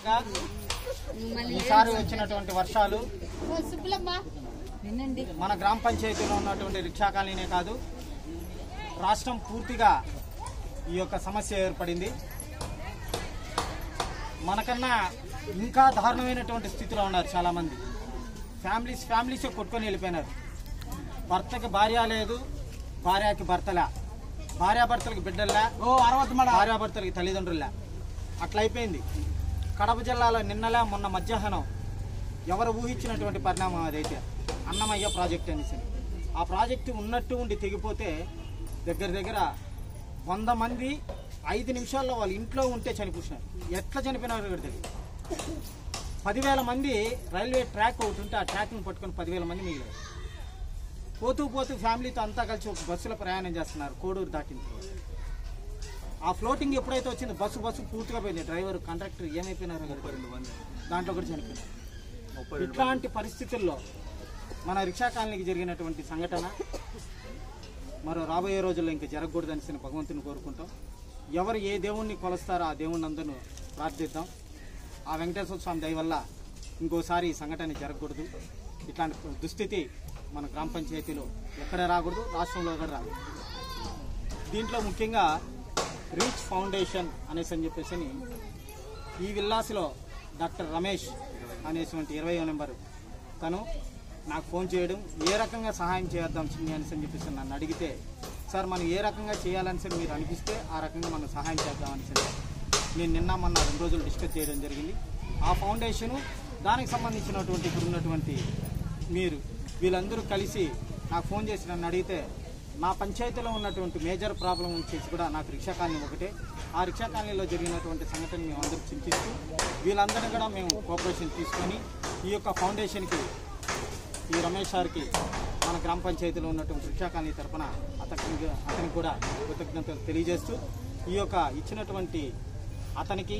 గా ఈసారి వచ్చినటువంటి వర్షాలు వినండి మన గ్రామ పంచాయతీలో ఉన్నటువంటి రిక్షా కాలనీనే కాదు రాష్ట్రం పూర్తిగా ఈ యొక్క సమస్య ఏర్పడింది మనకన్నా ఇంకా దారుణమైనటువంటి స్థితిలో ఉన్నారు చాలా మంది ఫ్యామిలీస్ ఫ్యామిలీసే కొట్టుకొని వెళ్ళిపోయినారు భర్తకి భార్య లేదు భార్యకి భర్తలే భార్యాభర్తలకి బిడ్డల్లా ఓ అరవత్ మేడం భార్యాభర్తలకి తల్లిదండ్రులే అట్లా అయిపోయింది కడప జిల్లాలో నిన్నలే మొన్న మధ్యాహ్నం ఎవరు ఊహించినటువంటి పరిణామం అదైతే అన్నమయ్య ప్రాజెక్ట్ అనేసి ఆ ప్రాజెక్టు ఉన్నట్టు ఉండి తెగిపోతే దగ్గర దగ్గర వంద మంది ఐదు నిమిషాల్లో వాళ్ళ ఇంట్లో ఉంటే చనిపోతున్నారు ఎట్లా చనిపోయినారు కూడా తెలియదు పదివేల మంది రైల్వే ట్రాక్ ఒకటి ఉంటే ఆ ట్రాక్ని పట్టుకొని పదివేల మంది మిగిలారు పోతూ పోతూ ఫ్యామిలీతో అంతా కలిసి ఒక బస్సులో ప్రయాణం చేస్తున్నారు కోడూరు దాటిన తర్వాత. ఆ ఫ్లోటింగ్ ఎప్పుడైతే వచ్చిందో బస్సు బస్సు పూర్తిగా పోయింది డ్రైవర్ కండక్టర్ ఏమైపోయినారో కదా దాంట్లో కూడా చనిపోయినారు ఇట్లాంటి పరిస్థితుల్లో మన రిక్షా కాలనీకి జరిగినటువంటి సంఘటన మరో రాబోయే రోజుల్లో ఇంకా జరగకూడదనిసిన భగవంతుని కోరుకుంటాం ఎవరు ఏ దేవుణ్ణి కొలుస్తారో ఆ దేవుణ్ణి అందరూ ప్రార్థిద్దాం ఆ వెంకటేశ్వర స్వామి దయ వల్ల ఇంకోసారి ఈ సంఘటన జరగకూడదు ఇట్లాంటి దుస్థితి మన గ్రామ పంచాయతీలో ఎక్కడ రాకూడదు రాష్ట్రంలో కూడా రాకూడదు దీంట్లో ముఖ్యంగా రీచ్ ఫౌండేషన్ అనేసి అని చెప్పేసి అని ఈ విల్లాస్లో డాక్టర్ రమేష్ అనేటువంటి ఇరవై నెంబరు తను నాకు ఫోన్ చేయడం ఏ రకంగా సహాయం చేద్దాం చిన్ని అనేసి అని చెప్పేసి నన్ను అడిగితే సార్ మనం ఏ రకంగా చేయాలని సరే మీరు అనిపిస్తే ఆ రకంగా మనం సహాయం చేద్దాం అనేసి నేను నిన్న మొన్న రెండు రోజులు డిస్కస్ చేయడం జరిగింది ఆ ఫౌండేషను దానికి సంబంధించినటువంటి ఇప్పుడు ఉన్నటువంటి మీరు వీళ్ళందరూ కలిసి నాకు ఫోన్ చేసి నన్ను అడిగితే మా పంచాయతీలో ఉన్నటువంటి మేజర్ ప్రాబ్లం వచ్చేసి కూడా నాకు రిక్షా కాలనీ ఒకటే ఆ రిక్షా కాలనీలో జరిగినటువంటి సంఘటన మేము అందరూ చింతిస్తూ వీళ్ళందరినీ కూడా మేము కోఆపరేషన్ తీసుకొని ఈ యొక్క ఫౌండేషన్కి ఈ రమేష్ సార్కి మన గ్రామ పంచాయతీలో ఉన్నటువంటి రిక్షా కాలనీ తరపున అతనికి అతనికి కూడా కృతజ్ఞతలు తెలియజేస్తూ ఈ యొక్క ఇచ్చినటువంటి అతనికి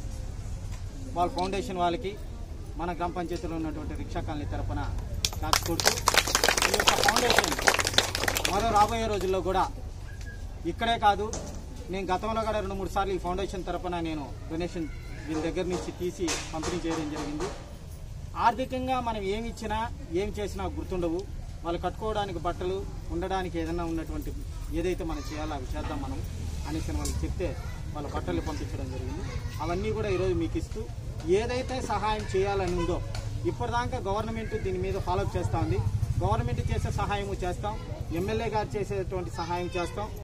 వాళ్ళ ఫౌండేషన్ వాళ్ళకి మన గ్రామ పంచాయతీలో ఉన్నటువంటి రిక్షా కాలనీ తరపున టాక్స్ కొడుతూ ఈ యొక్క ఫౌండేషన్ మరో రాబోయే రోజుల్లో కూడా ఇక్కడే కాదు నేను గతంలో కూడా రెండు మూడు సార్లు ఈ ఫౌండేషన్ తరపున నేను డొనేషన్ వీళ్ళ దగ్గర నుంచి తీసి పంపిణీ చేయడం జరిగింది ఆర్థికంగా మనం ఏమి ఇచ్చినా ఏమి చేసినా గుర్తుండవు వాళ్ళు కట్టుకోవడానికి బట్టలు ఉండడానికి ఏదైనా ఉన్నటువంటి ఏదైతే మనం చేయాలో అవి చేద్దాం మనం అనేసి వాళ్ళకి చెప్తే వాళ్ళ బట్టలు పంపించడం జరిగింది అవన్నీ కూడా ఈరోజు మీకు ఇస్తూ ఏదైతే సహాయం చేయాలని ఉందో ఇప్పటిదాకా గవర్నమెంట్ దీని మీద ఫాలోఅప్ చేస్తూ ఉంది గవర్నమెంట్ చేసే సహాయము చేస్తాం ఎమ్మెల్యే గారు చేసేటువంటి సహాయం చేస్తాం